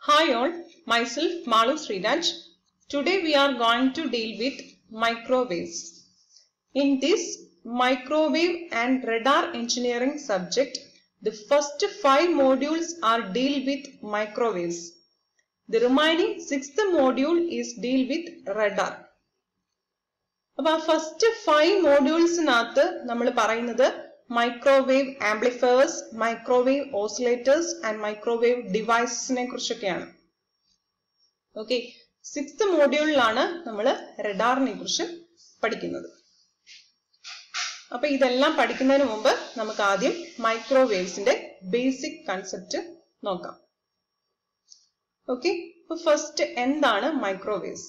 Hi all, myself Malu Sriraj. Today we are going to deal with microwaves. In this microwave and radar engineering subject, the first five modules are deal with microwaves. The remaining sixth module is deal with radar. അപ്പൊ ആ first five മോഡ്യൂൾസിനകത്ത് നമ്മൾ പറയുന്നത് microwave amplifiers microwave oscillators and microwave ഡിവൈസസിനെ കുറിച്ചൊക്കെയാണ് okay sixth മോഡ്യൂളിലാണ് നമ്മൾ റഡാറിനെ കുറിച്ച് പഠിക്കുന്നത് അപ്പൊ ഇതെല്ലാം പഠിക്കുന്നതിന് മുമ്പ് നമുക്ക് ആദ്യം മൈക്രോവേവ്സിന്റെ ബേസിക് കൺസെപ്റ്റ് നോക്കാം ഓക്കെ അപ്പൊ ഫസ്റ്റ് എന്താണ് മൈക്രോവേവ്സ്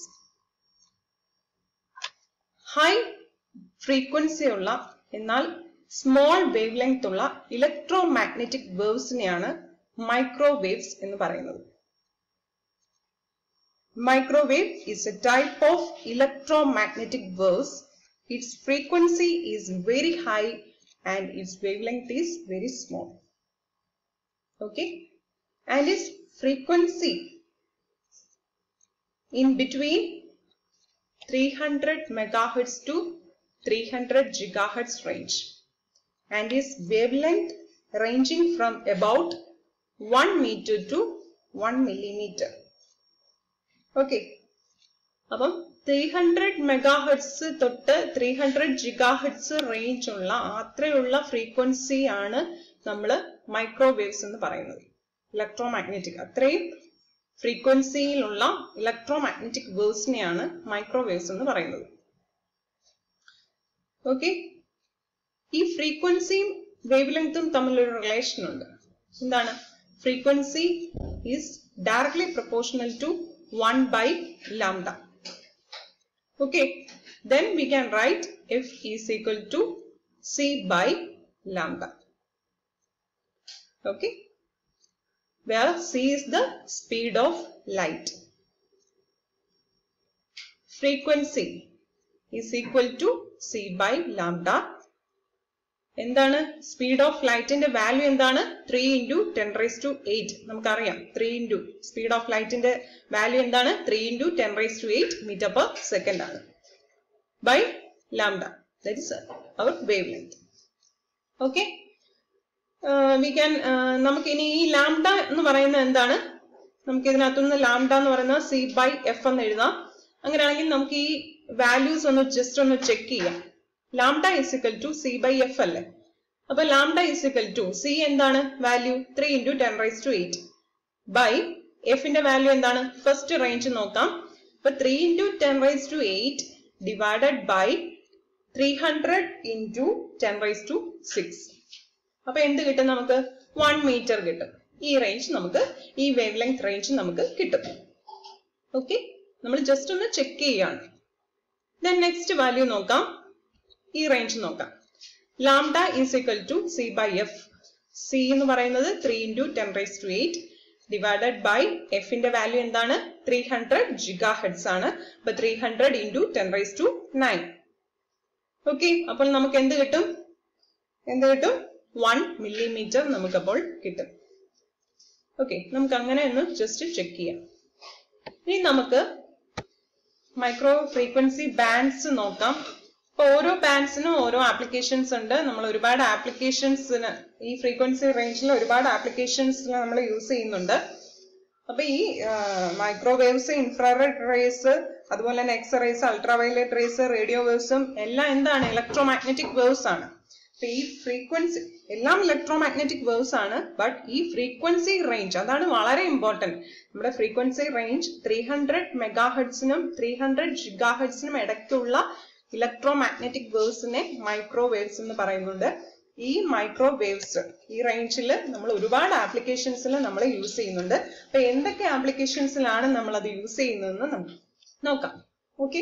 ഹൈ ഫ്രീക്വൻസി ഉള്ള എന്നാൽ സ്മോൾ വേവ് ലെങ്ത് ഉള്ള ഇലക്ട്രോ മാഗ്നറ്റിക് വേവ്സിനെയാണ് മൈക്രോവേവ്സ് എന്ന് പറയുന്നത് microwave is a type of electromagnetic waves. Its frequency is very high and its wavelength is very small. Okay? And its frequency in between 300 megahertz to 300 gigahertz range and is wavelength ranging from about 1 meter to 1 millimeter. Okay അപ്പം three hundred megahertz തൊട്ട് three hundred gigahertz range ഉള്ള അത്രയുള്ള frequency ആണ് നമ്മൾ microwaves എന്ന് പറയുന്നത് electromagnetic അത്രയും ഫ്രീക്വൻസിയിലുള്ള ഇലക്ട്രോ മാഗ്നറ്റിക് വേവ്സിനെയാണ് മൈക്രോവേവ്സ് എന്ന് പറയുന്നത് ഓക്കെ ഈ ഫ്രീക്വൻസിയും വേവ് ലെങ്തും തമ്മിലൊരു റിലേഷൻ ഉണ്ട് എന്താണ് frequency is directly proportional to 1 by lambda. Okay, then we can write F is equal to C by lambda. Okay, where C is the speed of light. Frequency is equal to C by lambda. എന്താണ് speed of ലൈറ്റിന്റെ value എന്താണ് three into ten raise to eight നമുക്കറിയാം three into speed of ലൈറ്റിന്റെ value എന്താണ് three into ten raise to eight metre per second ആണ് by lambda that is our wavelength okay we can നമുക്ക് ഇനി ഈ lambda എന്ന് പറയുന്നത് എന്താണ് നമുക്ക് ഇതിനകത്തുനിന്ന് ലാംഡ എന്ന് പറയുന്നത് സി ബൈ എഫ് എന്ന് എഴുതാം അങ്ങനെയാണെങ്കിൽ നമുക്ക് ഈ വാല്യൂസ് ഒന്ന് ജസ്റ്റ് ഒന്ന് ചെക്ക് ചെയ്യാം lambda is equal to C by F അല്ലേ അപ്പൊ ലാംഡ ഇസിക്കൽ ടു സി എന്താണ് value three into ten raise to eight by എഫിന്റെ വാല്യൂ എന്താണ് ഫസ്റ്റ് റേഞ്ച് നോക്കാം അപ്പൊ three into ten raise to eight divided by three hundred into ten raise to six അപ്പൊ എന്ത് കിട്ടും നമുക്ക് വൺ മീറ്റർ കിട്ടും ഈ റേഞ്ച് നമുക്ക് ഈ വേവ് ലെങ്ത് റേഞ്ച് നമുക്ക് കിട്ടും ഓക്കെ നമ്മൾ ജസ്റ്റ് ഒന്ന് ചെക്ക് ചെയ്യാണ് ദെൻ നെക്സ്റ്റ് വാല്യൂ നോക്കാം ഈ റേഞ്ച് നോക്കാം lambda is equal to C by F C എന്ന് പറയുന്നത് three into ten raise to eight divided by എഫിന്റെ വാല്യൂ എന്താണ് ത്രീ ഹൺഡ്രഡ് ജിഗാ ഹെഡ്സ് ആണ് അപ്പൊ three hundred into ten raise to nine okay അപ്പോൾ നമുക്ക് എന്ത് കിട്ടും എന്ത് കിട്ടും വൺ മില്ലിമീറ്റർ നമുക്കപ്പോൾ കിട്ടും ഓക്കെ നമുക്ക് അങ്ങനെ ഒന്ന് ജസ്റ്റ് ചെക്ക് ചെയ്യാം ഇനി നമുക്ക് മൈക്രോ ഫ്രീക്വൻസി ബാൻഡ്സ് നോക്കാം ഇപ്പൊ ഓരോ ബാൻഡ്സിനും ഓരോ ആപ്ലിക്കേഷൻസ് ഉണ്ട് നമ്മൾ ഒരുപാട് ആപ്ലിക്കേഷൻസിന് ഈ ഫ്രീക്വൻസി റേഞ്ചിൽ ഒരുപാട് ആപ്ലിക്കേഷൻസ് നമ്മൾ യൂസ് ചെയ്യുന്നുണ്ട് അപ്പൊ ഈ മൈക്രോവേവ്സ് ഇൻഫ്രാറെഡ് റേസ് അതുപോലെ തന്നെ X rays ultraviolet rays radio വേവ്സും എല്ലാം എന്താണ് ഇലക്ട്രോ മാഗ്നറ്റിക് വേവ്സ് ആണ് അപ്പൊ ഈ ഫ്രീക്വൻസി എല്ലാം ഇലക്ട്രോ മാഗ്നറ്റിക് വേവ്സ് ആണ് ബട്ട് ഈ ഫ്രീക്വൻസി റേഞ്ച് അതാണ് വളരെ ഇമ്പോർട്ടന്റ് നമ്മുടെ ഫ്രീക്വൻസി റേഞ്ച് ത്രീ ഹൺഡ്രഡ് മെഗാഹെഡ്സിനും ത്രീ ഹൺഡ്രഡ് ജിഗാഹെഡ്സിനും ഇടയ്ക്കുള്ള ഇലക്ട്രോ മാഗ്നറ്റിക് വേവ്സിനെ മൈക്രോവേവ്സ് എന്ന് പറയുന്നുണ്ട് ഈ മൈക്രോവേവ്സ് ഈ റേഞ്ചിൽ നമ്മൾ ഒരുപാട് ആപ്ലിക്കേഷൻസിൽ നമ്മൾ യൂസ് ചെയ്യുന്നുണ്ട് അപ്പൊ എന്തൊക്കെ ആപ്ലിക്കേഷൻസിലാണ് നമ്മൾ അത് യൂസ് ചെയ്യുന്നതെന്ന് നമുക്ക് നോക്കാം ഓക്കെ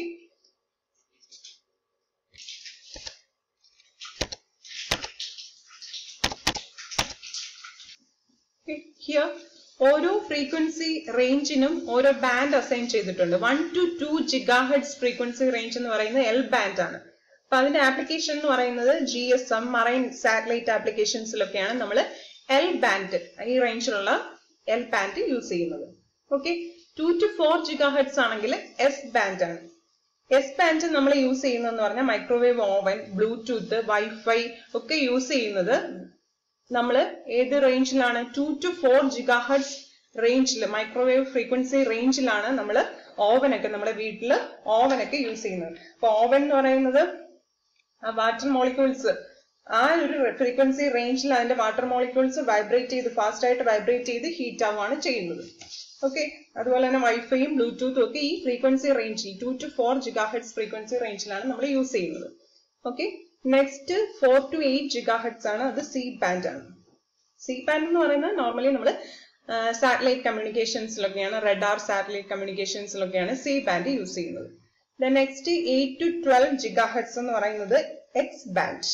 ഹിയർ ഓരോ ഫ്രീക്വൻസി റേഞ്ചിനും ഓരോ ബാൻഡ് അസൈൻ ചെയ്തിട്ടുണ്ട് one to two gigahertz frequency range എന്ന് പറയുന്നത് എൽ ബാൻഡ് ആണ് അപ്പൊ അതിന്റെ ആപ്ലിക്കേഷൻ എന്ന് പറയുന്നത് G S M marine satellite ആപ്ലിക്കേഷൻസിലൊക്കെയാണ് നമ്മൾ എൽ ബാൻഡ് ഈ റേഞ്ചിലുള്ള എൽ ബാൻഡ് യൂസ് ചെയ്യുന്നത് okay two to four gigahertz ആണെങ്കിൽ എസ് ബാൻഡ് ആണ് എസ് ബാൻഡ് നമ്മൾ യൂസ് ചെയ്യുന്നതെന്ന് പറഞ്ഞാൽ മൈക്രോവേവ് ഓവൻ ബ്ലൂടൂത്ത് വൈഫൈ ഒക്കെ യൂസ് ചെയ്യുന്നത് നമ്മൾ ഏത് റേഞ്ചിലാണ് two to four gigahertz റേഞ്ചിൽ മൈക്രോവേവ് ഫ്രീക്വൻസി റേഞ്ചിലാണ് നമ്മൾ ഓവനൊക്കെ നമ്മുടെ വീട്ടിൽ ഓവനൊക്കെ യൂസ് ചെയ്യുന്നത് അപ്പൊ ഓവൻ എന്ന് പറയുന്നത് ആ വാട്ടർ മോളിക്യൂൾസ് ആ ഒരു ഫ്രീക്വൻസി റേഞ്ചിൽ അതിന്റെ വാട്ടർ മോളിക്യൂൾസ് വൈബ്രേറ്റ് ചെയ്ത് ഫാസ്റ്റ് ആയിട്ട് വൈബ്രേറ്റ് ചെയ്ത് ഹീറ്റ് ആവുകയാണ് ചെയ്യുന്നത് ഓക്കെ അതുപോലെ തന്നെ വൈഫൈയും ബ്ലൂടൂത്തും ഒക്കെ ഈ ഫ്രീക്വൻസി റേഞ്ചിൽ two to four gigahertz frequency റേഞ്ചിലാണ് നമ്മൾ യൂസ് ചെയ്യുന്നത് okay next four to eight gigahertz ആണ് അത് സി ബാൻഡ് ആണ് സി ബാൻഡ് എന്ന് പറയുന്നത് നോർമലി നമ്മൾ സാറ്റലൈറ്റ് കമ്മ്യൂണിക്കേഷൻസിലൊക്കെയാണ് റെഡാർ സാറ്റലൈറ്റ് കമ്മ്യൂണിക്കേഷൻസിലൊക്കെയാണ് സി ബാൻഡ് യൂസ് ചെയ്യുന്നത് the next eight to twelve gigahertz എന്ന് പറയുന്നത് എക്സ് ബാൻഡ്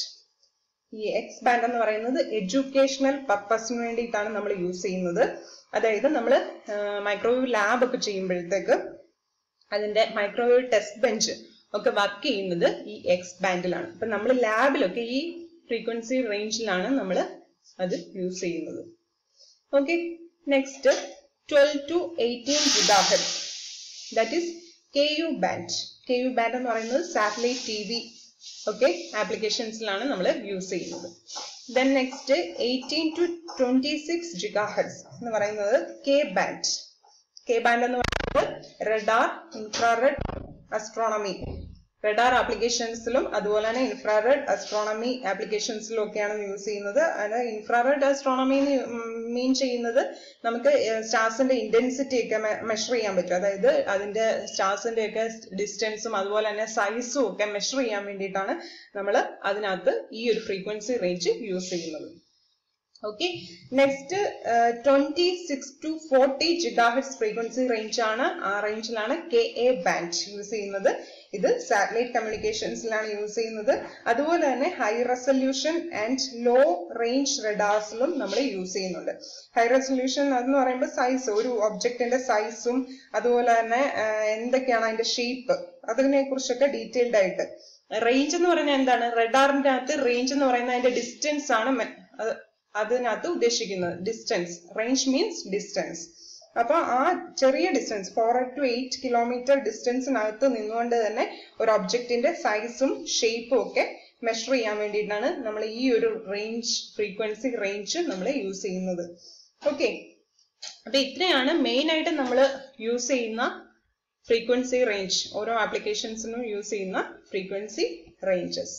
ഈ എക്സ് ബാൻഡ് എന്ന് പറയുന്നത് എഡ്യൂക്കേഷണൽ പർപ്പസിന് വേണ്ടിയിട്ടാണ് നമ്മൾ യൂസ് ചെയ്യുന്നത് അതായത് നമ്മൾ മൈക്രോവേവ് ലാബ് ഒക്കെ ചെയ്യുമ്പോഴത്തേക്ക് അതിന്റെ മൈക്രോവേവ് ടെസ്റ്റ് ബെഞ്ച് ഒക്കെ വർക്ക് ചെയ്യുന്നത് ഈ എക്സ് ബാൻഡിലാണ് അപ്പൊ നമ്മൾ ലാബിലൊക്കെ ഈ ഫ്രീക്വൻസി റേഞ്ചിലാണ് നമ്മൾ അത് യൂസ് ചെയ്യുന്നത് okay next twelve to eighteen gigahertz that is K U band K U band എന്ന് പറയുന്നത് സാറ്റലൈറ്റ് ടി വി ഒക്കെ ആപ്ലിക്കേഷൻസിലാണ് നമ്മൾ യൂസ് ചെയ്യുന്നത് then next eighteen to twenty six gigahertz എന്ന് പറയുന്നത് കെ ബാൻഡ് കെ ബാൻഡ് എന്ന് പറയുന്നത് റെഡാർ ഇൻഫ്രാറെഡ് അസ്ട്രോണമി റെഡാർ ആപ്ലിക്കേഷൻസിലും അതുപോലെ തന്നെ ഇൻഫ്രാറെഡ് അസ്ട്രോണമി ആപ്ലിക്കേഷൻസിലും ഒക്കെയാണ് യൂസ് ചെയ്യുന്നത് അത് ഇൻഫ്രാറെഡ് അസ്ട്രോണമി മീൻ ചെയ്യുന്നത് നമുക്ക് സ്റ്റാർസിന്റെ ഇന്റൻസിറ്റി ഒക്കെ മെഷർ ചെയ്യാൻ പറ്റും അതായത് അതിന്റെ സ്റ്റാർസിന്റെ ഒക്കെ ഡിസ്റ്റൻസും അതുപോലെ തന്നെ സൈസും ഒക്കെ മെഷർ ചെയ്യാൻ വേണ്ടിയിട്ടാണ് നമ്മൾ അതിനകത്ത് ഈ ഒരു ഫ്രീക്വൻസി റേഞ്ച് യൂസ് ചെയ്യുന്നത് okay next twenty six to forty gigahertz frequency range ആണ് ആ റേഞ്ചിലാണ് കെ എ ബാൻഡ് യൂസ് ചെയ്യുന്നത് ഇത് സാറ്റലൈറ്റ് കമ്മ്യൂണിക്കേഷൻസിലാണ് യൂസ് ചെയ്യുന്നത് അതുപോലെ തന്നെ high resolution and low range റെഡാർസിലും നമ്മൾ യൂസ് ചെയ്യുന്നുണ്ട് ഹൈ റെസൊല്യൂഷൻ എന്ന് പറയുമ്പോൾ സൈസ് ഒരു ഒബ്ജക്റ്റിന്റെ സൈസും അതുപോലെ തന്നെ എന്തൊക്കെയാണ് അതിന്റെ ഷേപ്പ് അതിനെ കുറിച്ചൊക്കെ ഡീറ്റെയിൽഡ് ആയിട്ട് റേഞ്ച് എന്ന് പറഞ്ഞാൽ എന്താണ് റെഡാറിന്റെ അകത്ത് റേഞ്ച് എന്ന് പറയുന്നത് അതിന്റെ ഡിസ്റ്റൻസ് ആണ് അതിനകത്ത് ഉദ്ദേശിക്കുന്നത് ഡിസ്റ്റൻസ് റേഞ്ച് മീൻസ് ഡിസ്റ്റൻസ് അപ്പൊ ആ ചെറിയ distance four to eight kilometre ഡിസ്റ്റൻസിനകത്ത് നിന്നുകൊണ്ട് തന്നെ ഒരു ഒബ്ജക്റ്റിന്റെ സൈസും ഷേപ്പും ഒക്കെ മെഷർ ചെയ്യാൻ വേണ്ടിയിട്ടാണ് നമ്മൾ ഈ ഒരു റേഞ്ച് ഫ്രീക്വൻസി റേഞ്ച് നമ്മൾ യൂസ് ചെയ്യുന്നത് ഓക്കെ അപ്പൊ ഇത്രയാണ് മെയിൻ ആയിട്ട് നമ്മൾ യൂസ് ചെയ്യുന്ന ഫ്രീക്വൻസി റേഞ്ച് ഓരോ ആപ്ലിക്കേഷൻസിനും യൂസ് ചെയ്യുന്ന ഫ്രീക്വൻസി റേഞ്ചസ്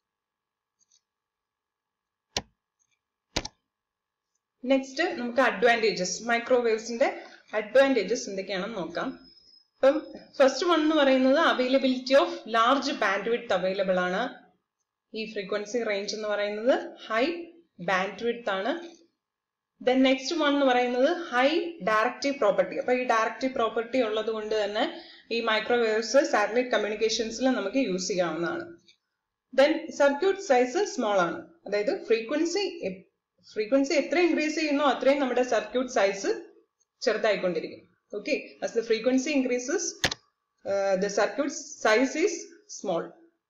നെക്സ്റ്റ് നമുക്ക് അഡ്വാൻറ്റേജസ് മൈക്രോവേവ്സിന്റെ അഡ്വാൻറ്റേജസ് എന്തൊക്കെയാണെന്ന് നോക്കാം ഇപ്പം ഫസ്റ്റ് വൺ എന്ന് പറയുന്നത് availability of large bandwidth available ആണ് ഈ ഫ്രീക്വൻസി റേഞ്ച് എന്ന് പറയുന്നത് ഹൈ ബാൻഡ് വിഡ്ത്ത് ആണ് ദെൻ നെക്സ്റ്റ് വൺ എന്ന് പറയുന്നത് ഹൈ ഡയറക്റ്റീവ് പ്രോപ്പർട്ടി അപ്പൊ ഈ ഡയറക്റ്റീവ് പ്രോപ്പർട്ടി ഉള്ളത് കൊണ്ട് തന്നെ ഈ മൈക്രോവേവ്സ് സാറ്റലൈറ്റ് കമ്മ്യൂണിക്കേഷൻസിൽ നമുക്ക് യൂസ് ചെയ്യാവുന്നതാണ് ദെൻ സർക്യൂട്ട് സൈസ് സ്മോൾ ആണ് അതായത് ഫ്രീക്വൻസി ഫ്രീക്വൻസി എത്ര ഇൻക്രീസ് ചെയ്യുന്നോ അത്രയും നമ്മുടെ സർക്യൂട്ട് സൈസ് ചെറുതായിക്കൊണ്ടിരിക്കും okay as the frequency increases the circuit size is small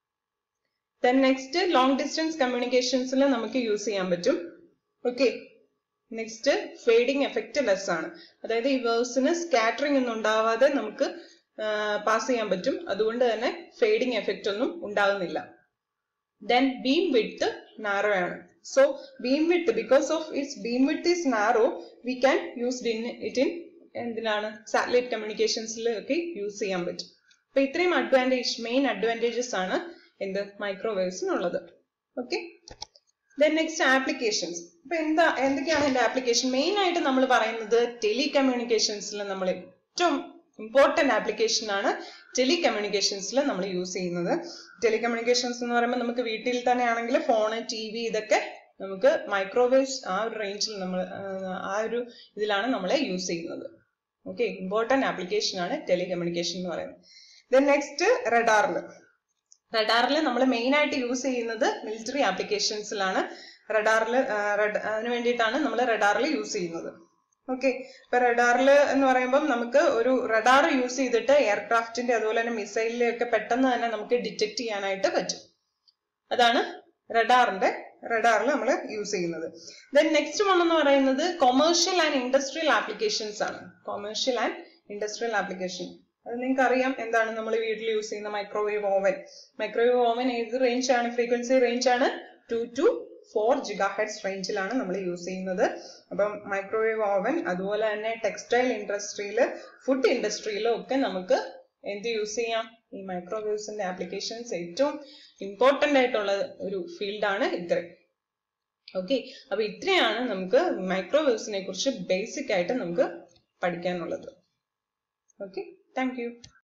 then next long distance കമ്മ്യൂണിക്കേഷൻസിൽ നമുക്ക് യൂസ് ചെയ്യാൻ പറ്റും okay next fading effect less ആണ് അതായത് ഈ വേഴ്സിന് സ്കാറ്ററിംഗ് ഒന്നും ഉണ്ടാവാതെ നമുക്ക് പാസ് ചെയ്യാൻ പറ്റും അതുകൊണ്ട് തന്നെ ഫേഡിങ് എഫക്റ്റ് ഒന്നും ഉണ്ടാകുന്നില്ല ദെൻ ബീം വിഡ്ത്ത് നാരോ ആണ് so beam width because of its beam width is narrow we can use in it in എന്തിനാണ് സാറ്റലൈറ്റ് കമ്മ്യൂണിക്കേഷൻസിൽ ഒക്കെ യൂസ് ചെയ്യാൻ പറ്റും അപ്പൊ ഇത്രയും അഡ്വാൻറ്റേജ് മെയിൻ അഡ്വാൻറ്റേജസ് ആണ് എന്ത് മൈക്രോവേവ്സിനുള്ളത് ഓക്കെ ദെൻ നെക്സ്റ്റ് ആപ്ലിക്കേഷൻസ് അപ്പൊ എന്താ എന്തൊക്കെയാണ് എന്റെ ആപ്ലിക്കേഷൻ മെയിൻ ആയിട്ട് നമ്മൾ പറയുന്നത് ടെലി കമ്മ്യൂണിക്കേഷൻസിൽ നമ്മൾ ഏറ്റവും ഇമ്പോർട്ടന്റ് ആപ്ലിക്കേഷൻ ആണ് ടെലി കമ്മ്യൂണിക്കേഷൻസിൽ നമ്മൾ യൂസ് ചെയ്യുന്നത് ടെലി കമ്മ്യൂണിക്കേഷൻസ് എന്ന് പറയുമ്പോൾ നമുക്ക് വീട്ടിൽ തന്നെ ആണെങ്കിൽ ഫോണ് ടി വി ഇതൊക്കെ നമുക്ക് മൈക്രോവേവ്സ് ആ ഒരു റേഞ്ചിൽ നമ്മൾ ആ ഒരു ഇതിലാണ് നമ്മൾ യൂസ് ചെയ്യുന്നത് ഓക്കെ ഇമ്പോർട്ടന്റ് ആപ്ലിക്കേഷൻ ആണ് ടെലി കമ്മ്യൂണിക്കേഷൻ എന്ന് പറയുന്നത് ദെൻ നെക്സ്റ്റ് റെഡാറിൽ റഡാറിൽ നമ്മൾ മെയിൻ ആയിട്ട് യൂസ് ചെയ്യുന്നത് മിലിറ്ററി ആപ്ലിക്കേഷൻസിലാണ് റഡാറിൽ അതിന് വേണ്ടിയിട്ടാണ് നമ്മൾ റഡാറിൽ യൂസ് ചെയ്യുന്നത് ഓക്കെ ഇപ്പൊ റഡാറിൽ എന്ന് പറയുമ്പോൾ നമുക്ക് ഒരു റഡാർ യൂസ് ചെയ്തിട്ട് എയർക്രാഫ്റ്റിന്റെ അതുപോലെ തന്നെ മിസൈലിലെ ഒക്കെ പെട്ടെന്ന് തന്നെ നമുക്ക് ഡിറ്റക്ട് ചെയ്യാനായിട്ട് പറ്റും അതാണ് റഡാറിന്റെ റഡാറിൽ നമ്മൾ യൂസ് ചെയ്യുന്നത് ദെൻ നെക്സ്റ്റ് വൺ എന്ന് പറയുന്നത് കൊമേഴ്ഷ്യൽ ആൻഡ് ഇൻഡസ്ട്രിയൽ ആപ്ലിക്കേഷൻസ് ആണ് കൊമേഴ്ഷ്യൽ ആൻഡ് ഇൻഡസ്ട്രിയൽ ആപ്ലിക്കേഷൻ അത് നിങ്ങൾക്ക് അറിയാം എന്താണ് നമ്മൾ വീട്ടിൽ യൂസ് ചെയ്യുന്ന മൈക്രോവേവ് ഓവൻ മൈക്രോവേവ് ഓവൻ ഏത് റേഞ്ച് ആണ് ഫ്രീക്വൻസി റേഞ്ച് ആണ് two to four gigahertz റേഞ്ചിലാണ് നമ്മൾ യൂസ് ചെയ്യുന്നത് അപ്പം മൈക്രോവേവ് ഓവൻ അതുപോലെ തന്നെ ടെക്സ്റ്റൈൽ ഇൻഡസ്ട്രിയിൽ ഫുഡ് ഇൻഡസ്ട്രിയിലും ഒക്കെ നമുക്ക് എന്ത് യൂസ് ചെയ്യാം ഈ മൈക്രോവേവ്സിന്റെ ആപ്ലിക്കേഷൻസ് ഏറ്റവും ഇമ്പോർട്ടന്റ് ആയിട്ടുള്ള ഒരു ഫീൽഡാണ് ഇത്ര ഓക്കെ അപ്പൊ ഇത്രയാണ് നമുക്ക് മൈക്രോവേവ്സിനെ കുറിച്ച് ബേസിക് ആയിട്ട് നമുക്ക് പഠിക്കാനുള്ളത് ഓക്കെ താങ്ക് യു